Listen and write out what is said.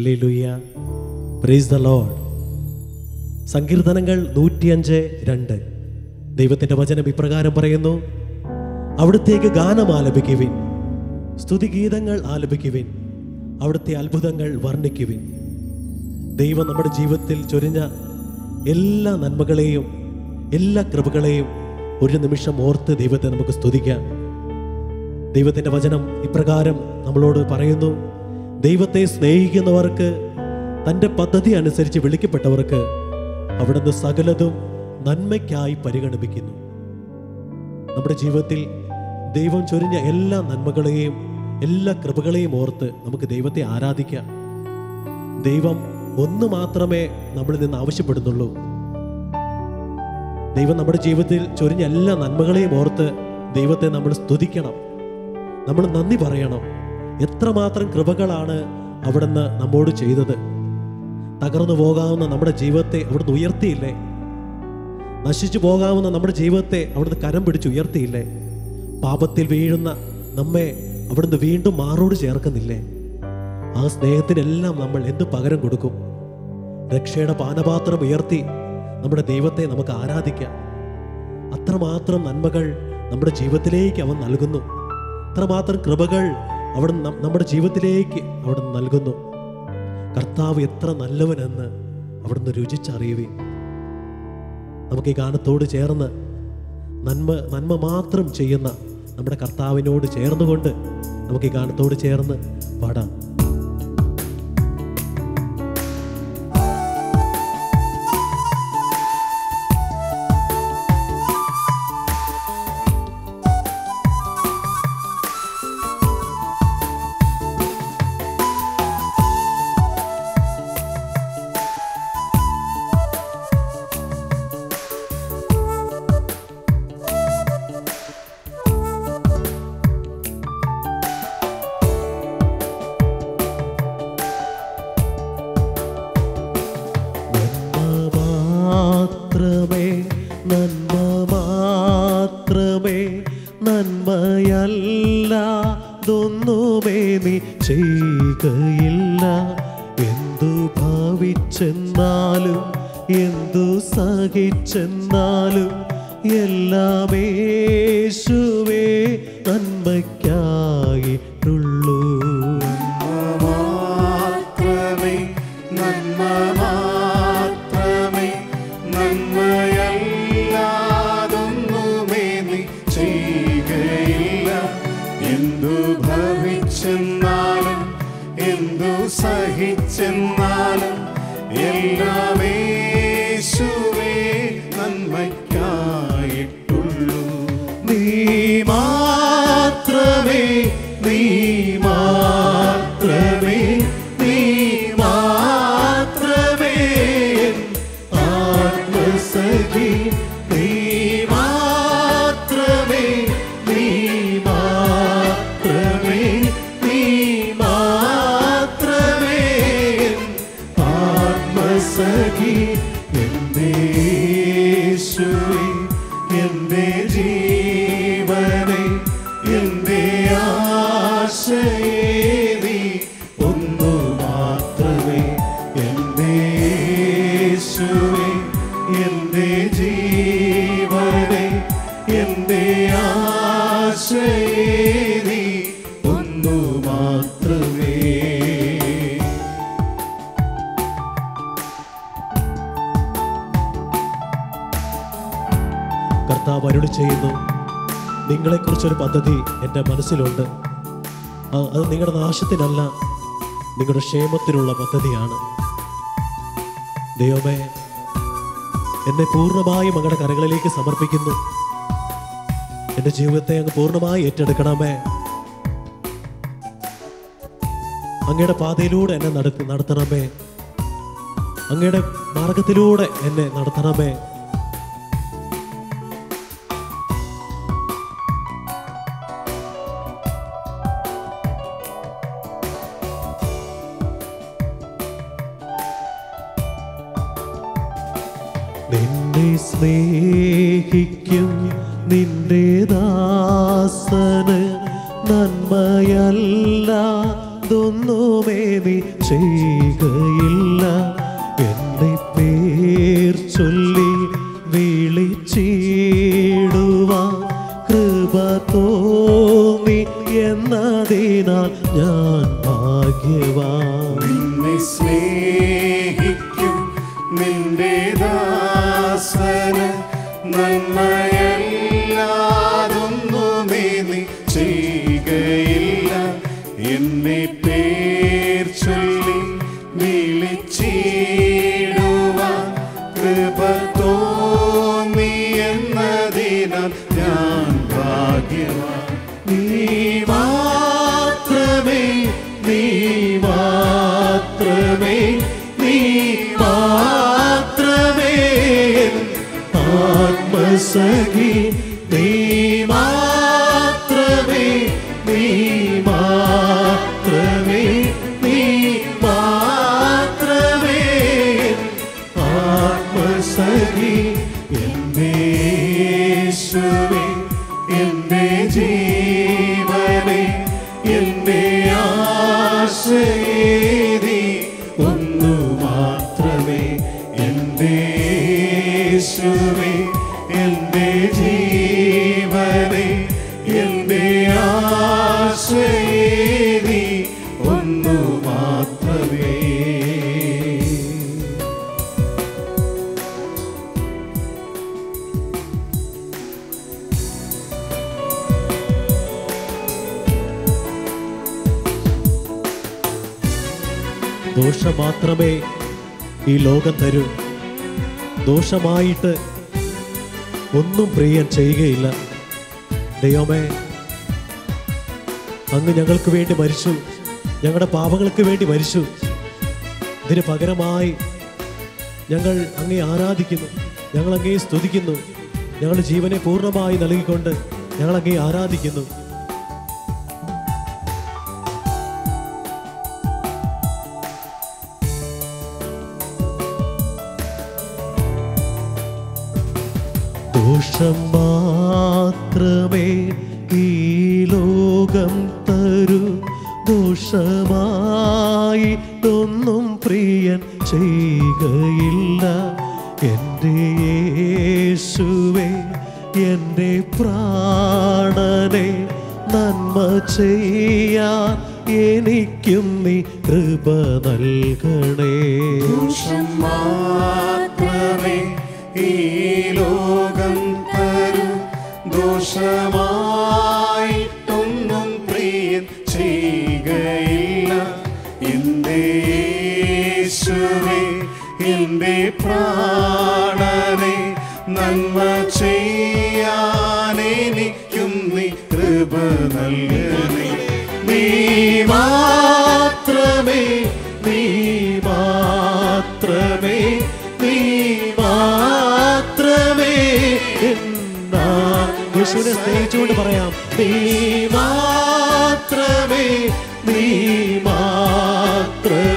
hallelujah praise the load സങ്കീർത്തനങ്ങൾ നൂറ്റിയഞ്ച് രണ്ട് ദൈവത്തിൻ്റെ വചനം ഇപ്രകാരം പറയുന്നു അവിടുത്തേക്ക് ഗാനം ആലപിക്കുവിൻ സ്തുതിഗീതങ്ങൾ ആലപിക്കുവിൻ അവിടുത്തെ അത്ഭുതങ്ങൾ വർണ്ണിക്കുവിൻ ദൈവം നമ്മുടെ ജീവിതത്തിൽ ചൊരിഞ്ഞ എല്ലാ നന്മകളെയും എല്ലാ കൃപകളെയും ഒരു നിമിഷം ഓർത്ത് ദൈവത്തെ നമുക്ക് സ്തുതിക്കാം ദൈവത്തിൻ്റെ വചനം ഇപ്രകാരം നമ്മളോട് പറയുന്നു ദൈവത്തെ സ്നേഹിക്കുന്നവർക്ക് തൻ്റെ പദ്ധതി അനുസരിച്ച് വിളിക്കപ്പെട്ടവർക്ക് അവിടുന്ന് സകലതും നന്മയ്ക്കായി പരിഗണിപ്പിക്കുന്നു നമ്മുടെ ജീവിതത്തിൽ ദൈവം ചൊരിഞ്ഞ എല്ലാ നന്മകളെയും എല്ലാ കൃപകളെയും ഓർത്ത് നമുക്ക് ദൈവത്തെ ആരാധിക്കാം ദൈവം ഒന്ന് മാത്രമേ നമ്മളിൽ നിന്ന് ആവശ്യപ്പെടുന്നുള്ളൂ ദൈവം നമ്മുടെ ജീവിതത്തിൽ ചൊരിഞ്ഞ എല്ലാ നന്മകളെയും ഓർത്ത് ദൈവത്തെ നമ്മൾ സ്തുതിക്കണം നമ്മൾ നന്ദി പറയണം എത്രമാത്രം കൃപകളാണ് അവിടുന്ന് നമ്മോട് ചെയ്തത് തകർന്നു പോകാവുന്ന നമ്മുടെ ജീവിതത്തെ അവിടുന്ന് ഉയർത്തിയില്ലേ നശിച്ചു പോകാവുന്ന നമ്മുടെ ജീവിതത്തെ അവിടുന്ന് കരം പിടിച്ച് ഉയർത്തിയില്ലേ പാപത്തിൽ വീഴുന്ന നമ്മെ അവിടുന്ന് വീണ്ടും മാറോട് ചേർക്കുന്നില്ലേ ആ സ്നേഹത്തിനെല്ലാം നമ്മൾ എന്ത് പകരം കൊടുക്കും രക്ഷയുടെ പാനപാത്രം ഉയർത്തി നമ്മുടെ ദൈവത്തെ നമുക്ക് ആരാധിക്കാം അത്രമാത്രം നന്മകൾ നമ്മുടെ ജീവിതത്തിലേക്ക് അവൻ നൽകുന്നു അത്രമാത്രം കൃപകൾ അവിടെ നമ്മുടെ ജീവിതത്തിലേക്ക് അവിടെ നൽകുന്നു കർത്താവ് എത്ര നല്ലവനെന്ന് അവിടുന്ന് രുചിച്ചറിയുവേ നമുക്ക് ഈ ഗാനത്തോട് ചേർന്ന് നന്മ നന്മ മാത്രം ചെയ്യുന്ന നമ്മുടെ കർത്താവിനോട് ചേർന്നുകൊണ്ട് നമുക്ക് ഈ ഗാനത്തോട് ചേർന്ന് പാടാം നന്മ മാത്രമേ നന്മ മാത്രമേ നന്മയല്ലാതൊന്നുമേ നീ ചെയ്യുകയില്ല എന്തു ഭാവിച്ചെന്നാലും എന്തു സഹിച്ചെന്നാലും എല്ലാം യേശുവേ നന്മയ്ക്കായിട്ടുള്ളൂ മാത്രമേ നന്മ മാത്രമേ നന്മയല്ലാതൊന്നുമേ നീ ചെയ്യുകയില്ല എന്തു ഭവിച്ചെന്നാലും എന്തു സഹിച്ചെന്നാലും എല്ലാം യേശുവേ നന്മയ്ക്കായിട്ടുള്ളൂ നീ മാത്രമേ നീ മാത്രമേ നീ മാത്രമേ എൻ ആത്മസഖി നീ മാത്രമേ നീ മാത്രമേ നീ മാത്രമേ എൻ ആത്മസഖി എന്റെ യേശുവേ എന്റെ ജീവനെ എന്റെ ആശയേ നീ ഒന്നു മാത്രമേ എന്റെ യേശുവേ എന്റെ ജീവനെ എന്റെ ആശയേ നീ ഒന്നു മാത്രമേ കർത്താവ് അരുളി ചെയ്യുന്നു നിങ്ങളെക്കുറിച്ചൊരു പദ്ധതി എൻ്റെ മനസ്സിലുണ്ട് ആ- അത് നിങ്ങളുടെ നാശത്തിനല്ല നിങ്ങളുടെ ക്ഷേമത്തിനുള്ള പദ്ധതിയാണ് ദൈവമേ എന്നെ പൂർണ്ണമായും അങ്ങയുടെ കരകളിലേക്ക് സമർപ്പിക്കുന്നു എൻ്റെ ജീവിതത്തെ അങ്ങ് പൂർണ്ണമായി ഏറ്റെടുക്കണമേ അങ്ങയുടെ പാതയിലൂടെ എന്നെ നടത്തി നടത്തണമേ അങ്ങയുടെ മാർഗത്തിലൂടെ എന്നെ നടത്തണമേ നിന്നെ സ്നേഹിക്കും നിന്റെ ദാസന് നന്മയല്ല തൊന്നുമേ നീ ചെയ്യുകയില്ല എന്നെ പേർ ചൊല്ലി വിളിച്ചിടുവാൻ കൃപ തോന്നി എന്നതിനാൽ ഞാൻ ഭാഗ്യവാൻ നിന്നെ സ്നേഹിക്കും നിന്റെ ദാസന് നന്മയല്ലാതൊന്നുമേ നീ ചെയ്യുകയില്ല എന്നെ പേർ ചൊല്ലി വിളിച്ചിടുവാൻ കൃപ തോന്നി എന്നതിനാൽ ഞാൻ ഭാഗ്യവാൻ നീ മാത്രമേ നീ മാത്രമേ നീ മാത്രമേ എൻ ആത്മസഖി നീ മാത്രമേ നീ മാത്രമേ നീ മാത്രമേ എൻ ആത്മസഖി എന്റെ യേശുവേ എന്റെ ജീവനെ എന്റെ ആശ്രയേതി ഒന്നു മാത്രമേ എന്റെ യേശുവേ എന്റെ ജീവനെ എന്റെ ആശ്രയേതി ഒന്നു മാത്രമേ ദോഷം മാത്രമേ ഈ ലോകം തരൂ ദോഷമായിട്ട് ഒന്നും പ്രിയൻ ചെയ്യുകയില്ല ദൈവമേ അങ്ങ് ഞങ്ങൾക്ക് വേണ്ടി മരിച്ചു ഞങ്ങളുടെ പാപങ്ങൾക്ക് വേണ്ടി മരിച്ചു ഇതിന് പകരമായി ഞങ്ങൾ അങ്ങേ ആരാധിക്കുന്നു ഞങ്ങൾ അങ്ങേ സ്തുതിക്കുന്നു ഞങ്ങളുടെ ജീവനെ പൂർണ്ണമായി നൽകിക്കൊണ്ട് ഞങ്ങൾ അങ്ങേ ആരാധിക്കുന്നു ദോഷം മാത്രമേ ഈ ലോകം തരൂ ദോഷമായിട്ടൊന്നും പ്രിയൻ ചെയ്യുകയില്ല എൻ്റെ യേശുവേ എൻ്റെ പ്രാണനെ നന്മ ചെയ്യാൻ എനിക്കും നീ കൃപ നൽകണേ ദോഷം മാത്രമേ ഈ ലോകം തരൂ ദോഷമായിട്ടൊന്നും പ്രിയൻ ചെയ്യുകയില്ല എന്റെ യേശുവേ എന്റെ പ്രാണനെ നന്മ ചെയ്യാൻ എനിക്കും നീ കൃപ നൽകണേ നീ മാത്രമേ നീ മാത്രമേ നീ മാത്രമേ എന്നാ യേശുവിനെ സ്നേഹിച്ചുകൊണ്ട് പറയാം നീ മാത്രമേ നീ മാത്രമേ